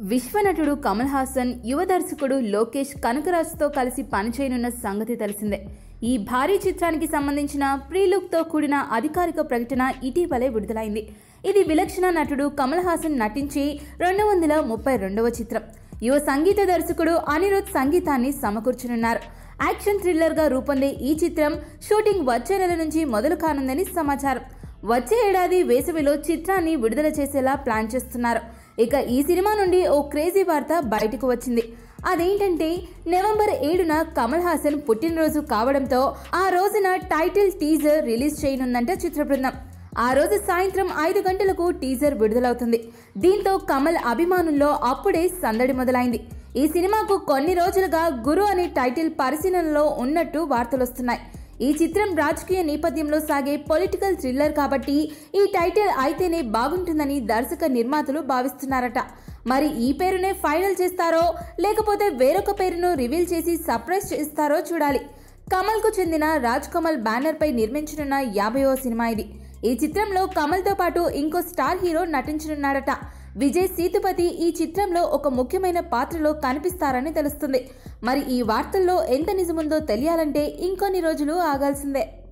విశ్వనటుడు కమల్ హాసన్ యువ దర్శకుడు లోకేష్ కనకరాజుతో కలిసి పనిచేయనున్న సంగతి తెలిసిందే ఈ భారీ చిత్రానికి సంబంధించిన ప్రీ లుక్తో కూడిన అధికారిక ప్రకటన ఇటీవలే విడుదలైంది ఇది విలక్షణ నటుడు కమల్ హాసన్ నటించి రెండు వందల ముప్పై రెండవ చిత్రం యువ సంగీత దర్శకుడు అనిరుద్ సంగీతాన్ని సమకూర్చనున్నారు యాక్షన్ థ్రిల్లర్గా రూపొందే ఈ చిత్రం షూటింగ్ వచ్చే నెల నుంచి మొదలు కానుందని సమాచారం వచ్చే ఏడాది వేసవిలో చిత్రాన్ని విడుదల చేసేలా ప్లాన్ చేస్తున్నారు ఇక ఈ సినిమా నుండి ఓ క్రేజీ వార్త బయటకు వచ్చింది అదేంటంటే నవంబర్ ఏడున కమల్ హాసన్ పుట్టినరోజు కావడంతో ఆ రోజున టైటిల్ టీజర్ రిలీజ్ చేయనుందంట చిత్ర బృందం ఆ రోజు సాయంత్రం ఐదు గంటలకు టీజర్ విడుదలవుతుంది దీంతో కమల్ అభిమానుల్లో అప్పుడే సందడి మొదలైంది ఈ సినిమాకు కొన్ని రోజులుగా గురు అనే టైటిల్ పరిశీలనలో ఉన్నట్టు వార్తలొస్తున్నాయి ఈ చిత్రం రాజకీయ నేపథ్యంలో సాగే పొలిటికల్ థ్రిల్లర్ కాబట్టి ఈ టైటిల్ అయితేనే బాగుంటుందని దర్శక నిర్మాతలు భావిస్తున్నారట మరి ఈ పేరునే ఫైనల్ చేస్తారో లేకపోతే వేరొక పేరును రివీల్ చేసి సర్ప్రైజ్ చేస్తారో చూడాలి కమల్ కు చెందిన రాజ్ కమల్ బ్యానర్ పై నిర్మించనున్న యాభైవ సినిమా ఇది ఈ చిత్రంలో కమల్ తో పాటు ఇంకో స్టార్ హీరో నటించనున్నాడట విజయ్ సీతుపతి ఈ చిత్రంలో ఒక ముఖ్యమైన పాత్రలో కనిపిస్తారని తెలుస్తుంది మరి ఈ వార్తల్లో ఎంత నిజముందో తెలియాలంటే ఇంకొన్ని రోజులు ఆగాల్సిందే